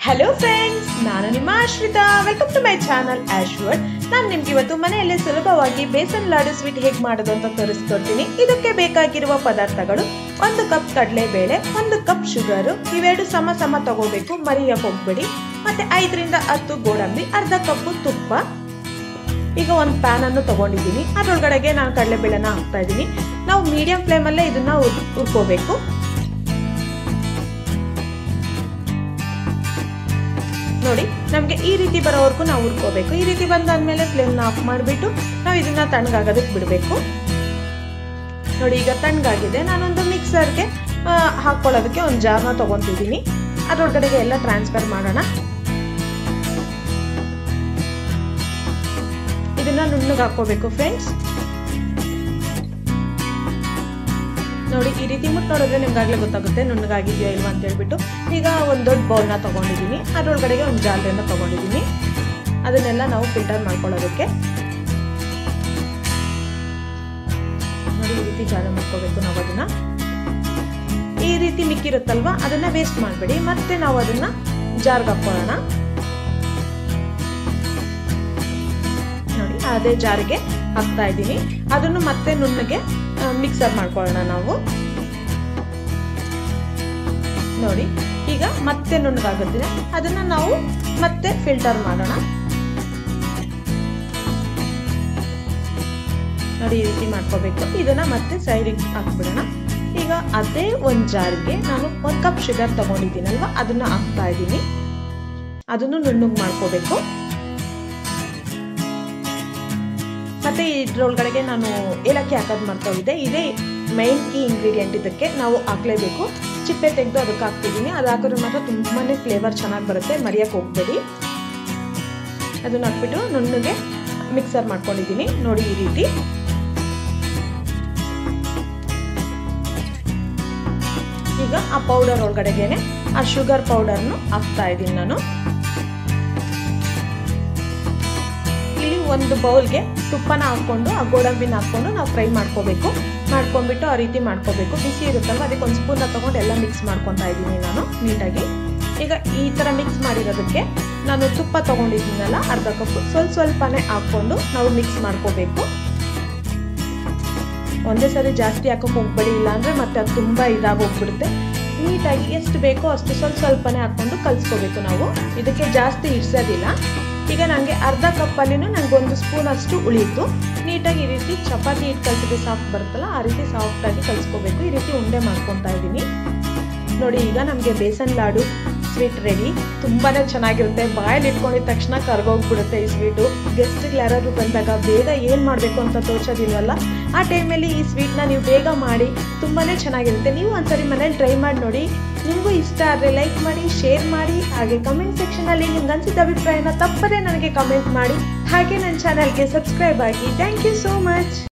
hello friends ನಾನು ನಿಮ್ಮ Ashrita welcome to my channel ಆಶ್ವರ್ಡ್ ನಾನು ನಿಮ್ಗೆ ಇವತ್ತು ಮನೆಯಲ್ಲೇ ಸುಲಭವಾಗಿ ಬೇಸನ್ ಲಾಡು ಸ್ವೀಟ್ ಹೇಗೆ ಮಾಡೋದು ಅಂತ ತೋರಿಸ್ಕೊಡ್ತೀನಿ ಇದಕ್ಕೆ ಬೇಕಾಗಿರುವ ಪದಾರ್ಥಗಳು ಒಂದು ಕಪ್ ಕಡಲೆಬೇಳೆ ಒಂದು ಕಪ್ ಶುಗರು ಇವೆರಡು ಸಮ ಸಮ ತಗೋಬೇಕು ಮರಿಯಕ್ಕೆ ಹೋಗ್ಬೇಡಿ ಮತ್ತೆ ಐದರಿಂದ ಹತ್ತು ಗೋಡಂಬಿ ಅರ್ಧ ಕಪ್ಪು ತುಪ್ಪ ಈಗ ಒಂದು ಪ್ಯಾನ್ ಅನ್ನು ತಗೊಂಡಿದ್ದೀನಿ ಅದರೊಳಗಡೆಗೆ ನಾನು ಕಡಲೆಬೇಳೆನ ಹಾಕ್ತಾ ಇದ್ದೀನಿ ನಾವು ಮೀಡಿಯಂ ಫ್ಲೇಮಲ್ಲೇ ಇದನ್ನ ಹುರ್- ಹುರ್ಕೋಬೇಕು ನೋಡಿ ನಮಗೆ ಈ ರೀತಿ ಬರೋವರೆಗೂ ನಾವು ಹುರ್ಕೋಬೇಕು ಈ ರೀತಿ ಬಂದಾದ್ಮೇಲೆ ಫ್ಲೇಮ್ನ ಆಫ್ ಮಾಡಿಬಿಟ್ಟು ನಾವು ಇದನ್ನ ತಣ್ಣಗಾಗೋದಕ್ಕೆ ಬಿಡಬೇಕು ನೋಡಿ ಈಗ ತಣ್ಣಗಾಗಿದೆ ನಾನೊಂದು ಮಿಕ್ಸರ್ಗೆ ಹಾಕೊಳ್ಳೋದಕ್ಕೆ ಒಂದು ಜಾರ್ನ ತಗೊತಿದ್ದೀನಿ ಅದರೊಳಗಡೆಗೆ ಎಲ್ಲ ಟ್ರಾನ್ಸ್ಫರ್ ಮಾಡೋಣ ಇದನ್ನ ನುಣ್ಣಗೆ ಹಾಕೋಬೇಕು ಫ್ರೆಂಡ್ಸ್ ನೋಡಿ ಈ ರೀತಿ ಮುಟ್ಟು ನೋಡಿದ್ರೆ ನಿಮ್ಗಾಗ್ಲೇ ಗೊತ್ತಾಗುತ್ತೆ ನುಣ್ಣಗಾಗಿದೆಯೋ ಇಲ್ವಾ ಅಂತ ಹೇಳ್ಬಿಟ್ಟು ಈಗ ಒಂದು ದೊಡ್ಡ ಬೌಲ್ನ ತಗೊಂಡಿದ್ದೀನಿ ಅದರೊಳಗಡೆಗೆ ಒಂದು ಜಾಲರಿಯನ್ನು ತಗೊಂಡಿದ್ದೀನಿ ಅದನ್ನೆಲ್ಲ ನಾವು ಫಿಲ್ಟರ್ ಮಾಡ್ಕೊಳ್ಳೋದಕ್ಕೆ ನೋಡಿ ಈ ರೀತಿ ಜಾಲ ಮಾಡ್ಕೋಬೇಕು ನಾವು ಅದನ್ನ ಈ ರೀತಿ ಮಿಕ್ಕಿರುತ್ತಲ್ವಾ ಅದನ್ನ ವೇಸ್ಟ್ ಮಾಡಬೇಡಿ ಮತ್ತೆ ನಾವು ಅದನ್ನ ಜಾರ್ಗೆ ಹಾಕೊಳ್ಳೋಣ ನೋಡಿ ಅದೇ ಜಾರಿಗೆ ಹಾಕ್ತಾ ಇದ್ದೀನಿ ಅದನ್ನು ಮತ್ತೆ ನುಣ್ಣಗೆ ಮಿಕ್ಸರ್ ಮಾಡ್ಕೊಳ್ಳೋಣ ನಾವು ನೋಡಿ ಈಗ ಮತ್ತೆ ನುಣ್ಣಗಾಗುತ್ತೆ ಅದನ್ನ ನಾವು ಮತ್ತೆ ಫಿಲ್ಟರ್ ಮಾಡೋಣ ನೋಡಿ ಈ ರೀತಿ ಮಾಡ್ಕೋಬೇಕು ಇದನ್ನ ಮತ್ತೆ ಸೈಡಿಗೆ ಹಾಕ್ಬಿಡೋಣ ಈಗ ಅದೇ ಒಂದು ಜಾರ್ಗೆ ನಾನು ಒಂದು ಕಪ್ ಶುಗರ್ ತಗೊಂಡಿದ್ದೀನಲ್ವ ಅದನ್ನ ಹಾಕ್ತಾ ಇದ್ದೀನಿ ಅದನ್ನು ನುಣ್ಣಗೆ ಮಾಡ್ಕೋಬೇಕು ಮತ್ತೆ ಇದ್ರೊಳಗಡೆಗೆ ನಾನು ಏಲಕ್ಕಿ ಹಾಕೋದು ಮರ್ತೋಗಿದ್ದೆ ಇದೇ ಮೈನ್ ಕೀ ಇಂಗ್ರೀಡಿಯೆಂಟ್ ಇದಕ್ಕೆ ನಾವು ಹಾಕ್ಲೇಬೇಕು ಚಿಪ್ಪೆ ತೆಗೆದು ಅದಕ್ಕೆ ಹಾಕ್ತಿದ್ದೀನಿ ಅದು ಹಾಕಿದ್ರೆ ಮಾತ್ರ ತುಂಬಾನೇ ಫ್ಲೇವರ್ ಚೆನ್ನಾಗಿ ಬರುತ್ತೆ ಮರಿಯಕ್ಕೆ ಹೋಗ್ಬೇಡಿ ಅದನ್ನ ಹಾಕ್ಬಿಟ್ಟು ನುಣ್ಣಗೆ ಮಿಕ್ಸರ್ ಮಾಡ್ಕೊಂಡಿದ್ದೀನಿ ನೋಡಿ ಈ ರೀತಿ ಈಗ ಆ ಪೌಡರ್ ಒಳಗಡೆಗೆನೆ ಆ ಶುಗರ್ ಪೌಡರ್ನು ಹಾಕ್ತಾ ಇದ್ದೀನಿ ನಾನು ಇಲ್ಲಿ ಒಂದು ಬೌಲ್ಗೆ ತುಪ್ಪನ ಹಾಕ್ಕೊಂಡು ಆ ಗೋಡಂಬಿನ ಹಾಕ್ಕೊಂಡು ನಾವು ಫ್ರೈ ಮಾಡ್ಕೋಬೇಕು ಮಾಡ್ಕೊಂಡ್ಬಿಟ್ಟು ಆ ರೀತಿ ಮಾಡ್ಕೋಬೇಕು ಬಿಸಿ ಇರುತ್ತಲ್ವ ಅದಕ್ಕೆ ಒಂದು ಸ್ಪೂನ್ನ ತಗೊಂಡು ಎಲ್ಲ ಮಿಕ್ಸ್ ಮಾಡ್ಕೊತಾ ಇದ್ದೀನಿ ನಾನು ನೀಟಾಗಿ ಈಗ ಈ ಥರ ಮಿಕ್ಸ್ ಮಾಡಿರೋದಕ್ಕೆ ನಾನು ತುಪ್ಪ ತಗೊಂಡಿದ್ದೀನಲ್ಲ ಅರ್ಧ ಕಪ್ ಸ್ವಲ್ಪ ಸ್ವಲ್ಪನೇ ಹಾಕ್ಕೊಂಡು ನಾವು ಮಿಕ್ಸ್ ಮಾಡ್ಕೋಬೇಕು ಒಂದೇ ಸರಿ ಜಾಸ್ತಿ ಹಾಕೋಕೆ ಹೋಗ್ಬೇಡಿ ಇಲ್ಲ ಅಂದರೆ ಮತ್ತೆ ಅದು ತುಂಬ ಇದಾಗಿ ಹೋಗ್ಬಿಡುತ್ತೆ ನೀಟಾಗಿ ಎಷ್ಟು ಬೇಕೋ ಅಷ್ಟು ಸ್ವಲ್ಪ ಸ್ವಲ್ಪನೇ ಹಾಕ್ಕೊಂಡು ಕಲಿಸ್ಕೋಬೇಕು ನಾವು ಇದಕ್ಕೆ ಜಾಸ್ತಿ ಇಡ್ಸೋದಿಲ್ಲ ಈಗ ನನಗೆ ಅರ್ಧ ಕಪ್ಪಲ್ಲಿನೂ ನನಗೆ ಒಂದು ಸ್ಪೂನ್ ಅಷ್ಟು ಉಳಿಯಿತು ನೀಟಾಗಿ ಈ ರೀತಿ ಚಪಾತಿ ಹಿಟ್ಟು ಕಲಿಸಿದ್ರೆ ಸಾಫ್ಟ್ ಬರುತ್ತಲ್ಲ ಆ ರೀತಿ ಸಾಫ್ಟಾಗಿ ಕಲಿಸ್ಕೋಬೇಕು ಈ ರೀತಿ ಉಂಡೆ ಮಾಡ್ಕೊತಾ ಇದ್ದೀನಿ ನೋಡಿ ಈಗ ನಮಗೆ ಬೇಸನ್ ಲಾಡು ಸ್ವೀಟ್ ರೆಡಿ ತುಂಬಾ ಚೆನ್ನಾಗಿರುತ್ತೆ ಬಾಯಲ್ಲಿ ಇಟ್ಕೊಂಡಿದ ತಕ್ಷಣ ಕರ್ಗೋಗ್ಬಿಡುತ್ತೆ ಈ ಸ್ವೀಟು ಗೆಸ್ಟ್ಗಳು ಯಾರಾದರೂ ಬಂದಾಗ ಬೇಗ ಏನು ಮಾಡಬೇಕು ಅಂತ ತೋಚೋದಿಲ್ವಲ್ಲ ಆ ಟೈಮಲ್ಲಿ ಈ ಸ್ವೀಟ್ನ ನೀವು ಬೇಗ ಮಾಡಿ ತುಂಬಾ ಚೆನ್ನಾಗಿರುತ್ತೆ ನೀವು ಒಂದ್ಸರಿ ಮನೇಲಿ ಟ್ರೈ ಮಾಡಿ ನೋಡಿ ನಿಮಗೂ ಇಷ್ಟ ಆದರೆ ಲೈಕ್ ಮಾಡಿ ಶೇರ್ ಮಾಡಿ ಹಾಗೆ ಕಮೆಂಟ್ ಸೆಕ್ಷನಲ್ಲಿ ನಿಮ್ಗೆ ಅನಿಸಿದ ಅಭಿಪ್ರಾಯನ ತಪ್ಪದೇ ನನಗೆ ಕಮೆಂಟ್ ಮಾಡಿ ಹಾಗೆ ನನ್ನ ಚಾನಲ್ಗೆ ಸಬ್ಸ್ಕ್ರೈಬ್ ಆಗಿ ಥ್ಯಾಂಕ್ ಯು ಸೋ ಮಚ್